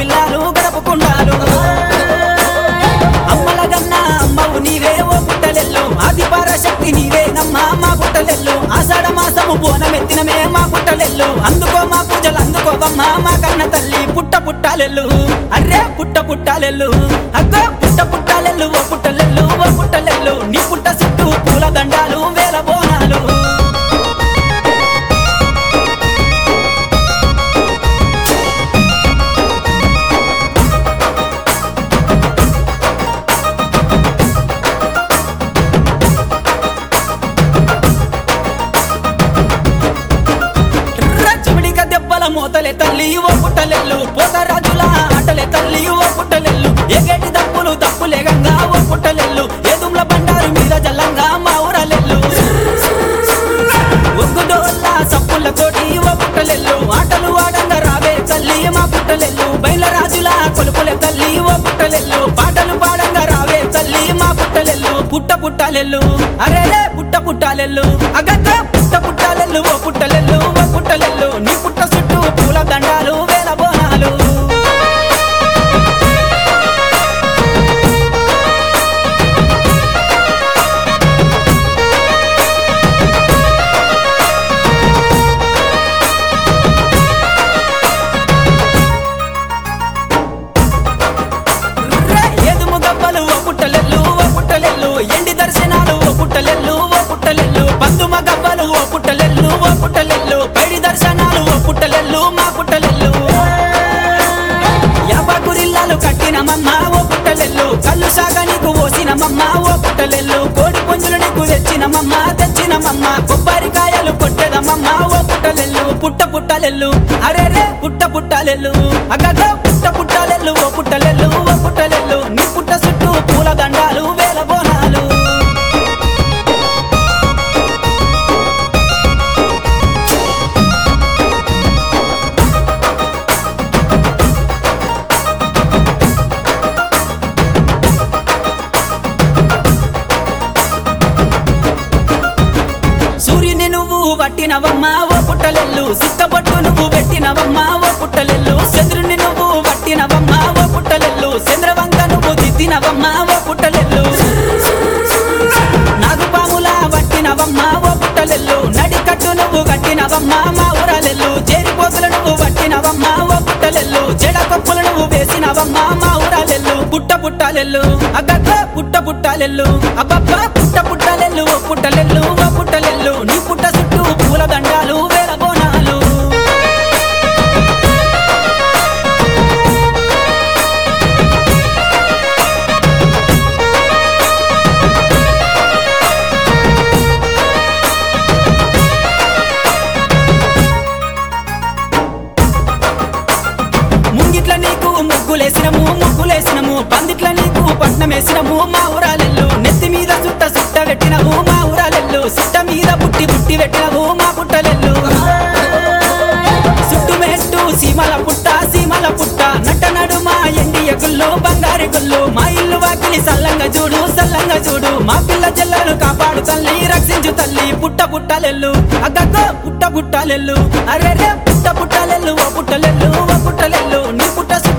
పిల్లలు గడపకుండాలు అమ్మల గన్నా అమ్మవు నీవే ఓ పుట్టలెల్లు ఆది పరాశక్తి నీవే నమ్మా మా పుట్టలెల్లు ఆషాఢ మాసము బోనమెత్తినమే మా పుట్టలెల్లు అందుకో మా పూజలు అందుకోవమ్మా మా కన్న తల్లి పుట్ట పుట్టాలెల్లు అర్రే పుట్ట పుట్టాలెల్లు అగ్గో పుట్ట పుట్టాలెల్లు ఓ పుట్టలెల్లు ఓ పుట్టలెల్లు నీ పుట్ట చుట్టూ పూల దండాలు వేల బోనాలు రచ్చబడిక దెబ్బల మోతలే తల్లి ఓ పుట్టలెల్లు పోతరాజుల ఆటలే తల్లి ఓ పుట్టలెల్లు ఎగేటి దప్పులు దప్పులే గంగా ఓ పుట్టలెల్లు ఎదుమ్ల బండారు మీద జల్లంగా మా ఊరలెల్లు ఒగ్గుడోళ్ళ సప్పులతోటి ఓ పుట్టలెల్లు ఆటలు ఆడంగా రావే తల్లి మా పుట్టలెల్లు బయల రాజుల కొలుపులే తల్లి ఓ పుట్టలెల్లు పాటలు పాడంగా రావే తల్లి మా పుట్టలెల్లు పుట్ట పుట్టాలెల్లు అరే పుట్ట పుట్టాలెల్లు అగక్క పుట్ట పుట్టాలెల్లు ఓ పుట్టలెల్లు ఓ పుట్టలెల్లు నీ పుట్ట చుట్టూ పూల దండాలు వేల బోనాలు రే, ఎదుము గవ్వలు ఓ పుట్టలెల్లు ఓ పుట్టలెల్లు ఎండి దర్శనాలు ఓ పుట్టలెల్లు ఓ పుట్టలెల్లు పందుమ గవ్వలు ఓ పుట్టలెల్లు ఓ పుట్టలెల్లు పైడి దర్శనాలు ఓ పుట్టలెల్లు మా పుట్టలెల్లు యాపకురిల్లాలు కట్టినమమ్మ ఓ పుట్టలెల్లు కళ్ళు సాగ నీకు ఓసినమమ్మ ఓ పుట్టలెల్లు కోడి పుంజులు నీకు తెచ్చినమమ్మ తెచ్చినమమ్మ కొబ్బరికాయలు కొట్టెదమమ్మ ఓ పుట్టలెల్లు పుట్ట పుట్టలెల్లు అరే రే పుట్ట పుట్టలెల్లు అగగ పుట్ట పుట్టలెల్లు ఓ పుట్టలెల్లు ఓ పుట్టలెల్లు నీ పుట్ట చుట్టూ పూల దండాలు వేల బోనాలు సూర్యుని నువ్వు వట్టినవమ్మా ఓ పుట్టలెల్లు సిక్కబొట్టు నువ్వు పెట్టినవమ్మా ఓ పుట్టలెల్లు చంద్రుని నువ్వు వట్టినవమ్మా ఓ పుట్టలెల్లు చంద్రవంక నువ్వు దిద్దినవమ్మా ఓ పుట్టలెల్లు నాగుపాముల వట్టినవమ్మా ఓ పుట్టలెల్లు నడికట్టు నువ్వు కట్టినవమ్మా మా ఊరలెల్లు చేరిపోతులు నువ్వు వట్టినవమ్మా ఓ పుట్టలెల్లు జడ కొప్పులు నువ్వు వేసినవమ్మా మా ఊరలెల్లు పుట్ట పుట్టాలెల్లు అగ్గక్క పుట్ట పుట్టాలెల్లు అబ్బబ్బ పుట్ట పుట్టాలెల్లు ఓ పుట్టలెల్లు ఓ పుట్టలెల్లు నీ పుట్ట చుట్టూ పూల దండాలు వేల బోనాలు ముంగిట్ల నీకు ముగ్గులేసినము ముగ్గులేసినము పందిట్ల నీకు పట్నం వేసినము మా ఊరాలెల్లు నెత్తి మీద సుట్ట సుట్ట పెట్టినము మా ఊరాలెల్లు సుట్ట మీద పుట్టి పుట్టి పెట్టినము మా పుట్టలెల్లు సుట్టు మెట్టు సీమల పుట్ట సీమల పుట్ట నట్ట నడుమ ఎండి ఎగుళ్ళు బంగారు గుళ్ళు మా ఇల్లు వాకిలి సల్లంగా చూడు సల్లంగా చూడు మా పిల్ల చెల్లెలు కాపాడు తల్లి రక్షించు తల్లి పుట్ట పుట్టలెల్లు అగ్గగ్గో పుట్ట పుట్టలెల్లు అరే రే పుట్ట పుట్టలెల్లు ఓ పుట్టలెల్లు ఓ పుట్టలెల్లు నీ పుట్ట